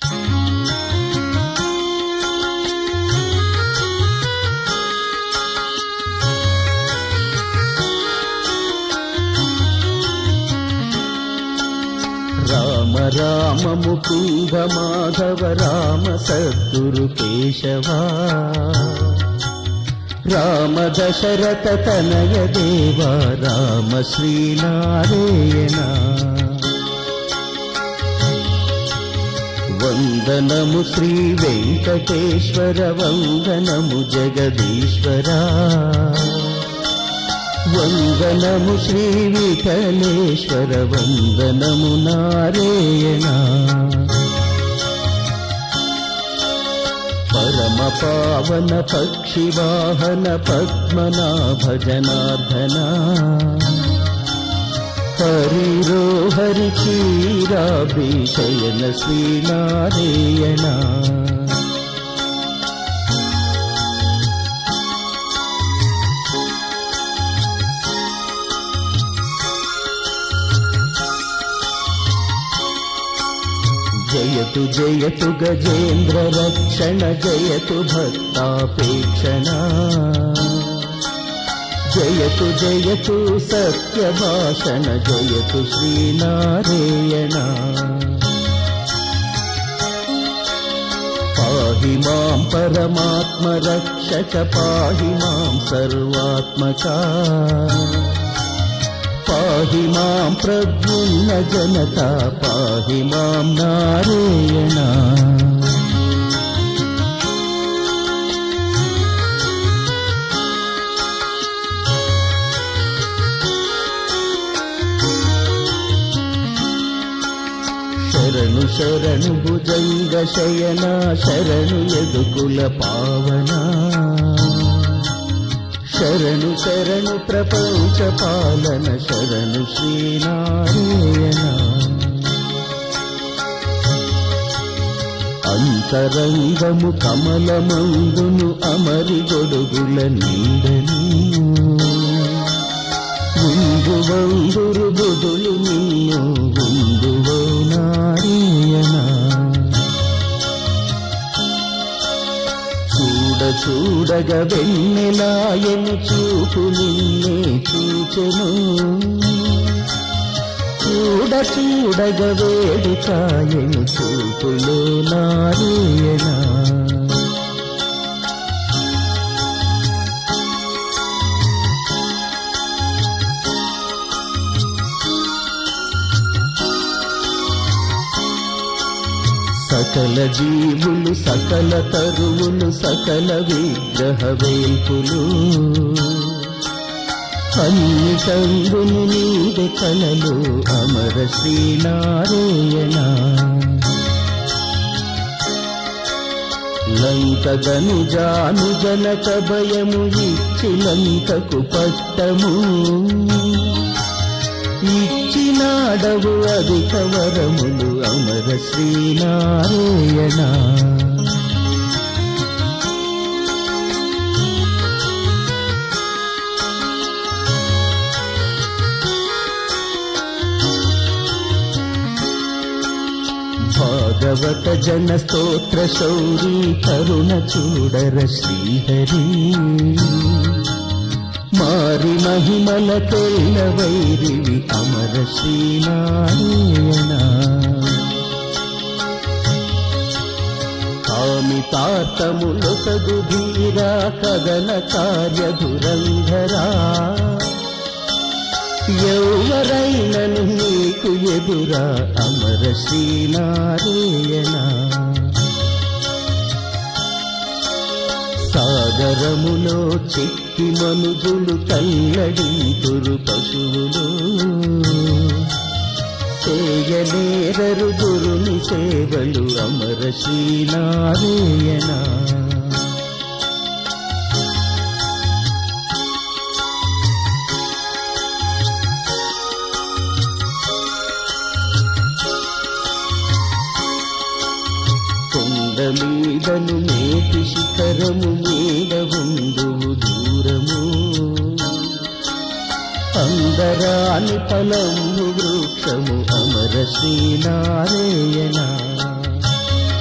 రామ రామ ముకుంద మాధవ రామ సద్గురు కేశవా రామ దశరథ తనయ దేవా రామ శ్రీనారాయణ వందనము శ్రీ వెంకటేశ్వర వందనము జగదీశ్వరా వందనము శ్రీ విఠలేశ్వర వందనము నారాయణ పరమ పావన పక్షి వాహన పద్మనాభ జనార్దన హరిరో హరి క్షీరాభిషయన శ్రీనారాయణ జయతు జయతు గజేంద్ర రక్షణ జయతు భక్తాపేక్షణ జయతు జయతు సత్యభాషణ జయతు శ్రీనారాయణ పాహి మాం పరమాత్మ రక్షక పాహి మాం సర్వాత్మకా పాహి మాం ప్రద్యుమ్న జనత పాహి మాం నారాయణ శరణు శరణు భుజంగ శయన శరణు యదుకుల పావన శరణు శరణు ప్రపంచ పాలన శరణు శ్రీనారాయణ అంతరంగము కమలమందును అమరి గొడుగుల నీడను ఉందు వందురు బుధులు నిన్ను ఉందువో నారాయణ చూడ చూడగ వెన్నెలాయను చూపు నిన్నే చూచెను చూడ చూడగ వేడుకాయను చూపులో నారాయణ సకల జీవులు సకల తరువులు సకల విగ్రహ వేల్పులు అన్ని కందును నీవె కలలు అమర శ్రీనారాయణ లంకగను జాను జనక భయము ఇచ్చి లంకకు పట్టము ఇచ్చినాడవు అధిక వరములు అమర శ్రీనారాయణ భాగవత జన స్తోత్ర శౌరీ కరుణ చూడర శ్రీహరి మారి మహిమల తెల్ల వైరివి అమర శ్రీనారాయణ కామితార్థములొసగు ధీరా కదన కార్య ధురంధరా ఎవరైనను నీకు ఎదురా అమర శ్రీనారాయణ సాగరములో చెక్కి మనుజులు కల్లడింతురు పశువులు చేయలేరరు గురుని సేవలు అమర శ్రీనారాయణ కొండ మీదను మేటి శిఖరము మీద ఉందువు దూరము అందరాని ఫలము వృక్షము అమర శ్రీనారాయణ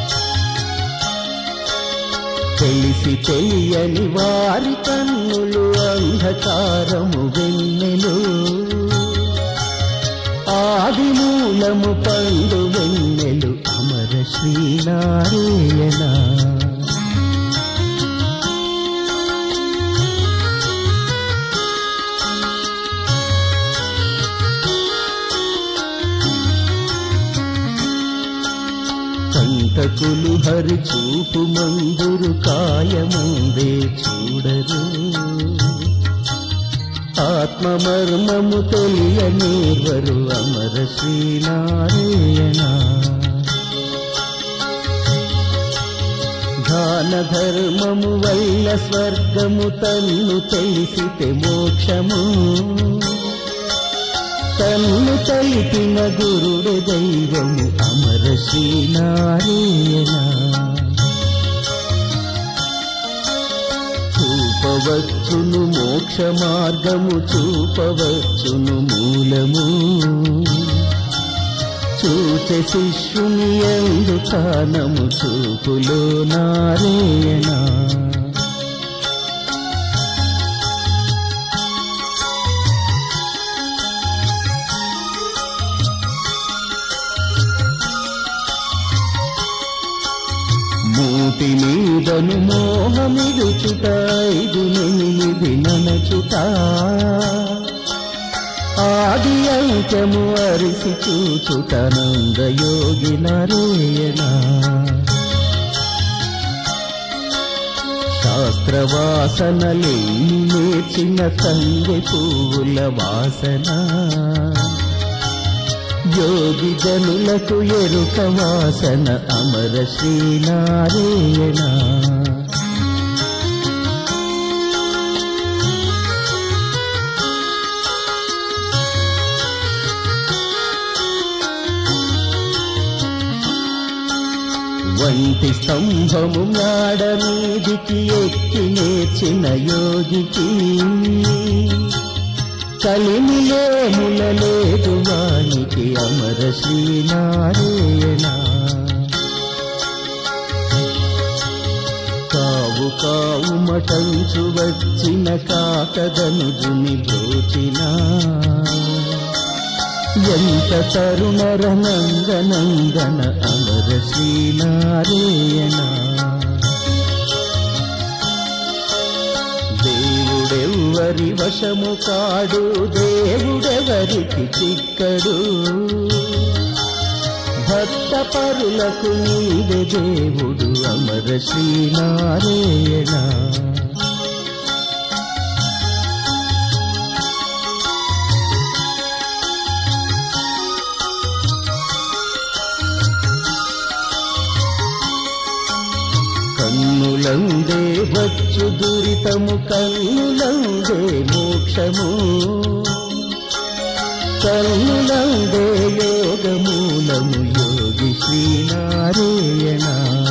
తెలిసి తెలియని వారి కన్నులు అంధకారము వెన్నెలు ఆది మూలము పండు వెన్నెలు అమర శ్రీనారాయణ కంటకులు హరి చూపు మందురు కాయముందే చూడరు ఆత్మమర్మము తెలియనివరు అమర శ్రీనారాయణ దాన ధర్మము వల్ల స్వర్గము తన్ను తెలిసితే మోక్షము తన్ను తెలిపిన గురుడు దైవము అమర శ్రీనారాయణ చూపవచ్చును మోక్ష మార్గము చూపవచ్చును మూలము చూచే శిష్యుని ఎందు కానము చూపులో నారాయణ మూటి మీదను మోహమిడుచుట ఐదు ఎనిమిది ననచుట ఆది అంకము అరిసి చూచుట నందయోగి నరేయణ శాస్త్రవాసనలేని నేర్చిన కంది పువ్వుల వాసన యోగి జనులకు ఎరుక వాసన అమర శ్రీనారాయణ వంటి స్తంభము నాడ మీదికి ఎక్కి నేర్చిన యోగికి కలిమిలేముల లేదు వానికి అమర శ్రీనారాయణ కావు కావు మటంచు వచ్చిన కాకదనుజుని బ్రోచినా ఎంత తరుణర నందనందన అమర శ్రీనారాయణ దేవుడెవ్వరి వశము కాడు దేవుడెవరికి చిక్కడు భక్త పరులకు నీవే దేవుడు అమర శ్రీనారాయణ కన్నులందే వచ్చు దురితము కన్నులందే మోక్షము కన్నులందే యోగమూలము యోగి శ్రీనారాయణ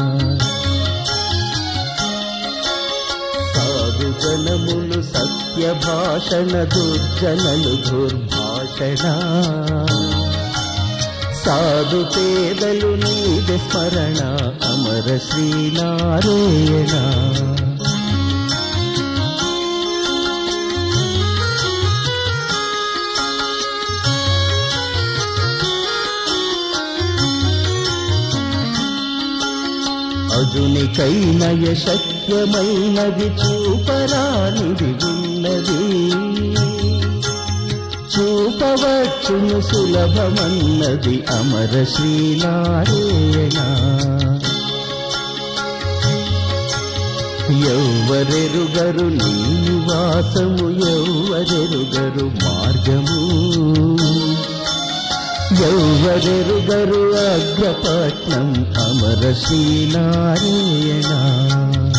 సాధుజనములు సత్య భాషణ దుర్జనలు దుర్భాషణ సాధు పేదలు నీది స్మరణ అమర శ్రీనారాయణ అజునికైనయ శక్యమైనది చూపరానిది ఉన్నది చూపవచ్చును సులభమన్నది అమర శ్రీనారాయణ ఎవ్వరెరుగరు నీ నివాసము ఎవ్వరెరుగరు మార్గము ఎవ్వరెరుగరు అగ్రపట్నం అమర శ్రీనారాయణ